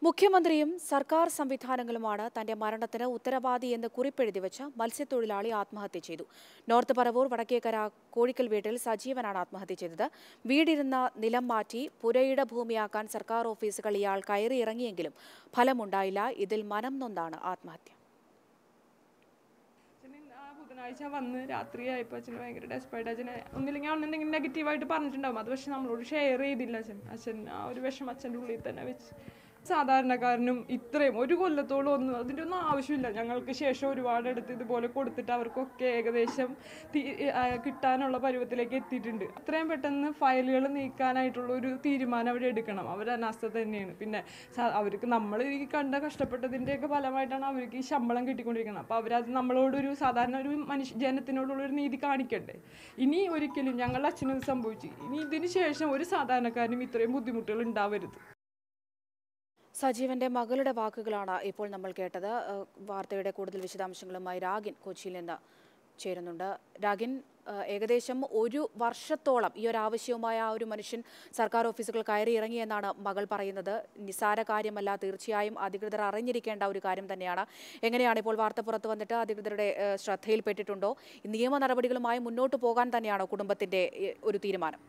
മുഖ്യമന്ത്രിയും സർക്കാർ സംവിധാനങ്ങളുമാണ് തന്റെ മരണത്തിന് ഉത്തരവാദി എന്ന് കുറിപ്പെഴുതി വെച്ച മത്സ്യത്തൊഴിലാളി ആത്മഹത്യ ചെയ്തു നോർത്ത് പറവൂർ വടക്കേക്കര കോഴിക്കൽ വീട്ടിൽ സജീവനാണ് ആത്മഹത്യ ചെയ്തത് വീടിരുന്ന നിലം മാറ്റി പുരയിട ഭൂമിയാക്കാൻ സർക്കാർ ഓഫീസുകൾ ഇയാൾ കയറിയിറങ്ങിയെങ്കിലും ഫലമുണ്ടായില്ല ഇതിൽ മനം നൊന്താണ് ആത്മഹത്യ അച്ഛന് ആ ബുധനാഴ്ച വന്ന് രാത്രിയായപ്പോൾ അച്ഛന് ഭയങ്കര ഡെസ്പേർഡ് അച്ഛനെ ഒന്നില്ലെങ്കിൽ അവൻ എന്തെങ്കിലും നെഗറ്റീവായിട്ട് പറഞ്ഞിട്ടുണ്ടാവും അത് പക്ഷെ നമ്മളോട് ഷെയർ ചെയ്തില്ല അച്ഛൻ അച്ഛൻ ആ ഒരു വിഷമം അച്ഛൻ്റെ ഉള്ളിൽ തന്നെ വെച്ച് സാധാരണക്കാരനും ഇത്രയും ഒരു കൊല്ലത്തോളം ഒന്നും അതിൻ്റെ ഒന്നും ആവശ്യമില്ല ഞങ്ങൾക്ക് ശേഷം ഒരുപാട് എടുത്ത് ഇതുപോലെ കൊടുത്തിട്ട് അവർക്കൊക്കെ ഏകദേശം തീ- ആ, കിട്ടാനുള്ള പരുവത്തിലേക്ക് എത്തിയിട്ടുണ്ട് അത്രയും പെട്ടെന്ന് ഫയലുകൾ നീക്കാനായിട്ടുള്ള ഒരു തീരുമാനം അവർ എടുക്കണം അവർ അനാസ്ഥ തന്നെയാണ് പിന്നെ സ- അവർക്ക് നമ്മൾ ഈ കണ്ട കഷ്ടപ്പെട്ടതിൻ്റെയൊക്കെ ഫലമായിട്ടാണ് അവർക്ക് ഈ ശമ്പളം കിട്ടിക്കൊണ്ടിരിക്കുന്നത് അപ്പോൾ അവരത് നമ്മളോടൊരു സാധാരണ ഒരു മനുഷ്യ ജനത്തിനോടുള്ള ഒരു നീതി കാണിക്കണ്ടേ ഇനി ഒരിക്കലും ഞങ്ങളുടെ അച്ഛനും സംഭവിച്ചു ഇനി ഇതിന് ശേഷം ഒരു സാധാരണക്കാരനും ഇത്രയും ബുദ്ധിമുട്ടുകൾ ഉണ്ടാവരുത് സജീവന്റെ മകളുടെ വാക്കുകളാണ് ഇപ്പോൾ നമ്മൾ കേട്ടത് ഏഹ് വാർത്തയുടെ കൂടുതൽ വിശദാംശങ്ങളുമായി രാഗിൻ കൊച്ചിയിൽ നിന്ന് ചേരുന്നുണ്ട് രാഗിൻ ഏഹ് ഏകദേശം ഒരു വർഷത്തോളം ഈ ഒരു ആവശ്യവുമായ ആ ഒരു മനുഷ്യൻ സർക്കാർ ഓഫീസുകൾ കയറി ഇറങ്ങിയെന്നാണ് മകൾ പറയുന്നത് നിസാര കാര്യമല്ല തീർച്ചയായും അധികൃതർ അറിഞ്ഞിരിക്കേണ്ട ഒരു കാര്യം തന്നെയാണ് എങ്ങനെയാണ് ഇപ്പോൾ വാർത്ത പുറത്തു വന്നിട്ട് അധികൃതരുടെ ഏഹ് ശ്രദ്ധയിൽപ്പെട്ടിട്ടുണ്ടോ നിയമ നടപടികളുമായി മുന്നോട്ട് പോകാൻ തന്നെയാണോ കുടുംബത്തിന്റെ ഏഹ് ഒരു തീരുമാനം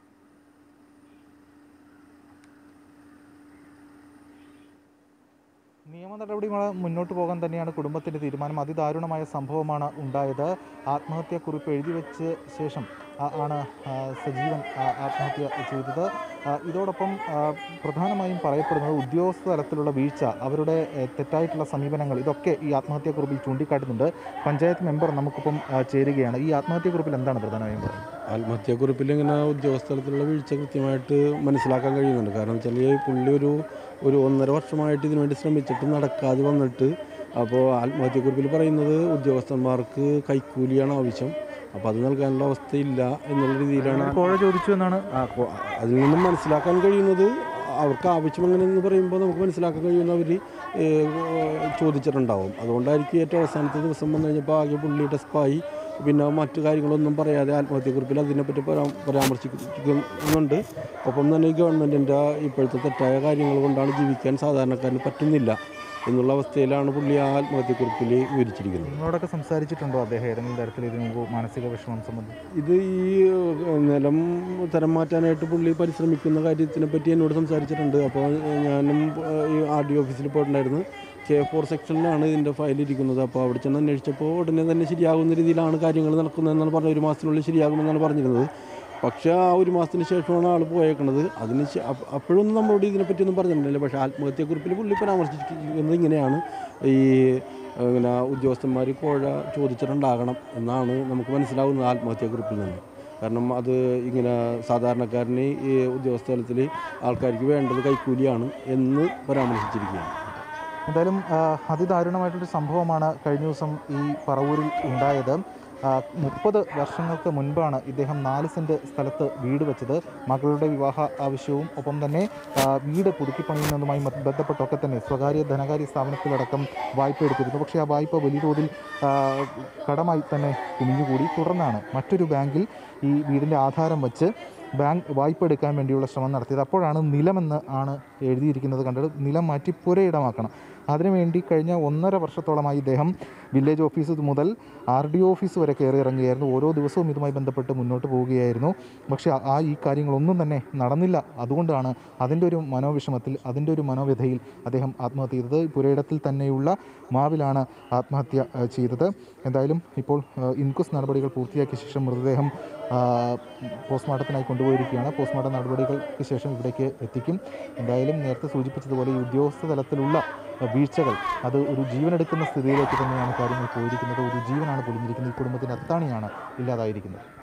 നിയമ നടപടികളുമായി മുന്നോട്ട് പോകാൻ തന്നെയാണ് കുടുംബത്തിൻ്റെ തീരുമാനം അതിദാരുണമായ സംഭവമാണ് ഉണ്ടായത് ആത്മഹത്യാക്കുറിപ്പ് എഴുതി വെച്ച ശേഷം ആ, ആണ് ആ, സജീവൻ ആ, ആത്മഹത്യ ചെയ്തത് ആ, ഇതോടൊപ്പം ആ, പ്രധാനമായും പറയപ്പെടുന്നത് ഉദ്യോഗസ്ഥ തലത്തിലുള്ള വീഴ്ച അവരുടെ എ, തെറ്റായിട്ടുള്ള സമീപനങ്ങൾ ഇതൊക്കെ ഈ ആത്മഹത്യാക്കുറിപ്പിൽ ചൂണ്ടിക്കാട്ടുന്നുണ്ട് പഞ്ചായത്ത് മെമ്പർ നമുക്കിപ്പം ആ, ചേരുകയാണ് ഈ ആത്മഹത്യാക്കുറിപ്പിൽ എന്താണ് പ്രധാനമായും പറയുന്നത് ആത്മഹത്യാക്കുറിപ്പിൽ ഇങ്ങനെ ഉദ്യോഗസ്ഥലത്തിലുള്ള വീഴ്ച കൃത്യമായിട്ട് മനസ്സിലാക്കാൻ കഴിയുന്നുണ്ട് കാരണം വെച്ചാൽ ഈ പുള്ളി ഒരു ഒരു ഒന്നര വർഷമായിട്ട് ഇതിനു വേണ്ടി ശ്രമിച്ചിട്ട് നടക്കാതെ വന്നിട്ട് അപ്പോൾ ആത്മഹത്യാക്കുറിപ്പിൽ പറയുന്നത് ഉദ്യോഗസ്ഥന്മാർക്ക് കൈക്കൂലിയാണ് ആവശ്യം അപ്പോൾ അത് നൽകാനുള്ള അവസ്ഥയില്ല എന്നുള്ള രീതിയിലാണ് കോഴ ചോദിച്ചു എന്നാണ് ആ, കൊ- അതിൽ നിന്നും മനസ്സിലാക്കാൻ കഴിയുന്നത് അവർക്ക് ആവശ്യം എങ്ങനെയെന്ന് പറയുമ്പോൾ നമുക്ക് മനസ്സിലാക്കാൻ കഴിയുന്ന അവർ ചോദിച്ചിട്ടുണ്ടാവും അതുകൊണ്ടായിരിക്കും ഏറ്റവും അവസാനത്തെ ദിവസം വന്നു കഴിഞ്ഞപ്പോൾ ആകെ പുള്ളി ഡെസ്പായി പിന്നെ മറ്റു കാര്യങ്ങളൊന്നും പറയാതെ ആത്മഹത്യക്കുറിപ്പിൽ അതിനെപ്പറ്റി പരാ പരാമർശിക്കുന്നുണ്ട് ഒപ്പം തന്നെ ഈ ഗവൺമെൻറ്റിൻ്റെ ഇപ്പോഴത്തെ തെറ്റായ കാര്യങ്ങൾ കൊണ്ടാണ് ജീവിക്കാൻ സാധാരണക്കാരന് പറ്റുന്നില്ല എന്നുള്ള അവസ്ഥയിലാണ് പുള്ളി ആ ആത്മഹത്യക്കുറിപ്പിൽ വിവരിച്ചിരിക്കുന്നത് നിങ്ങളോടൊക്കെ സംസാരിച്ചിട്ടുണ്ടോ അദ്ദേഹം ഏതെങ്കിലും തരത്തിൽ ഇതിനു മുമ്പ് മാനസിക വിഷമം സംബന്ധിച്ച് ഇത് ഈ ഏഹ്, നിലം തരം മാറ്റാനായിട്ട് പുള്ളി പരിശ്രമിക്കുന്ന കാര്യത്തിനെ പറ്റി എന്നോട് സംസാരിച്ചിട്ടുണ്ട് അപ്പോൾ ഞാനും ഏഹ്, ഈ ആർ ഡി ഓഫീസിൽ പോയിട്ടുണ്ടായിരുന്നു കെ ഫോർ സെക്ഷനിലാണ് ഇതിൻ്റെ ഫയൽ ഇരിക്കുന്നത് അപ്പോൾ അവിടെ ചെന്ന് അന്വേഷിച്ചപ്പോൾ ഉടനെ തന്നെ ശരിയാകുന്ന രീതിയിലാണ് കാര്യങ്ങൾ നടക്കുന്നതെന്നാണ് പറഞ്ഞത് ഒരു മാസത്തിനുള്ളിൽ ശരിയാകുമെന്നാണ് പറഞ്ഞിരുന്നത് പക്ഷേ ആ ഒരു മാസത്തിന് ശേഷമാണ് ആൾ പോയേക്കണത് അതിന് ശേ- അപ്പ- അപ്പോഴൊന്നും നമ്മളോട് ഇതിനെപ്പറ്റി ഒന്നും പറഞ്ഞിട്ടില്ല പക്ഷേ ആത്മഹത്യക്കുറിപ്പിൽ പുള്ളി പരാമർശിക്കുന്നത് ഇങ്ങനെയാണ് ഈ ഇങ്ങനെ ഉദ്യോഗസ്ഥന്മാർ കോഴ ചോദിച്ചിട്ടുണ്ടാകണം എന്നാണ് നമുക്ക് മനസ്സിലാവുന്നത് ആത്മഹത്യാക്കുറിപ്പിൽ നിന്ന് കാരണം അത് ഇങ്ങനെ സാധാരണക്കാരന് ഈ ഉദ്യോഗസ്ഥ തലത്തിൽ ആൾക്കാർക്ക് വേണ്ടത് കൈക്കൂലിയാണ് എന്ന് പരാമർശിച്ചിരിക്കുകയാണ് എന്തായാലും ആ, അതിദാരുണമായിട്ടൊരു സംഭവമാണ് കഴിഞ്ഞ ദിവസം ഈ പറവൂരിൽ ഉണ്ടായത് മുപ്പത് വർഷങ്ങൾക്ക് മുൻപാണ് ഇദ്ദേഹം നാല് സെൻറ്റ് സ്ഥലത്ത് വീട് വെച്ചത് മകളുടെ വിവാഹ ആവശ്യവും ഒപ്പം തന്നെ ആ, വീട് പുതുക്കി പണിയുന്നതുമായി മ- ബന്ധപ്പെട്ടൊക്കെ തന്നെ സ്വകാര്യ ധനകാര്യ സ്ഥാപനത്തിലടക്കം വായ്പ എടുത്തിരുന്നു പക്ഷേ ആ വായ്പ വലിയ തോതിൽ ആ, കടമായി തന്നെ കുമിഞ്ഞുകൂടി തുടർന്നാണ് മറ്റൊരു ബാങ്കിൽ ഈ വീടിൻ്റെ ആധാരം വച്ച് ബാങ്ക് വായ്പ എടുക്കാൻ വേണ്ടിയുള്ള ശ്രമം നടത്തിയത് അപ്പോഴാണ് നിലമെന്ന് ആണ് എഴുതിയിരിക്കുന്നത് കണ്ടത് നിലം മാറ്റി പുരയിടമാക്കണം അതിനുവേണ്ടി കഴിഞ്ഞ ഒന്നര വർഷത്തോളമായി ഇദ്ദേഹം വില്ലേജ് ഓഫീസ് മുതൽ ആർ ഡി ഓഫീസ് വരെ കയറി ഇറങ്ങുകയായിരുന്നു ഓരോ ദിവസവും ഇതുമായി ബന്ധപ്പെട്ട് മുന്നോട്ട് പോവുകയായിരുന്നു പക്ഷേ ആ- ആ ഈ കാര്യങ്ങളൊന്നും തന്നെ നടന്നില്ല അതുകൊണ്ടാണ് അതിൻ്റെ ഒരു മനോവിഷമത്തിൽ അതിൻ്റെ ഒരു മനോവ്യഥയിൽ അദ്ദേഹം ആത്മഹത്യ ചെയ്തത് പുരയിടത്തിൽ തന്നെയുള്ള മാവിലാണ് ആത്മഹത്യ ആ, ചെയ്തത് എന്തായാലും ഇപ്പോൾ ആ, ഇൻക്വസ്റ്റ് നടപടികൾ പൂർത്തിയാക്കിയ ശേഷം മൃതദേഹം ആ, പോസ്റ്റ്മോർട്ടത്തിനായി കൊണ്ടുപോയിരിക്കുകയാണ് പോസ്റ്റ്മോർട്ടം നടപടികൾക്ക് ശേഷം ഇവിടേക്ക് എത്തിക്കും എന്തായാലും നേരത്തെ സൂചിപ്പിച്ചതുപോലെ ഈ ഉദ്യോഗസ്ഥ തലത്തിലുള്ള ആ, വീഴ്ചകൾ അത് ഒരു ജീവനെടുക്കുന്ന സ്ഥിതിയിലേക്ക് തന്നെയാണ് കാര്യങ്ങൾ പോയിരിക്കുന്നത് ഒരു ജീവനാണ് പൊലിഞ്ഞിരിക്കുന്നത് ഈ കുടുംബത്തിൻ്റെ അത്താണിയാണ് ഇല്ലാതായിരിക്കുന്നത്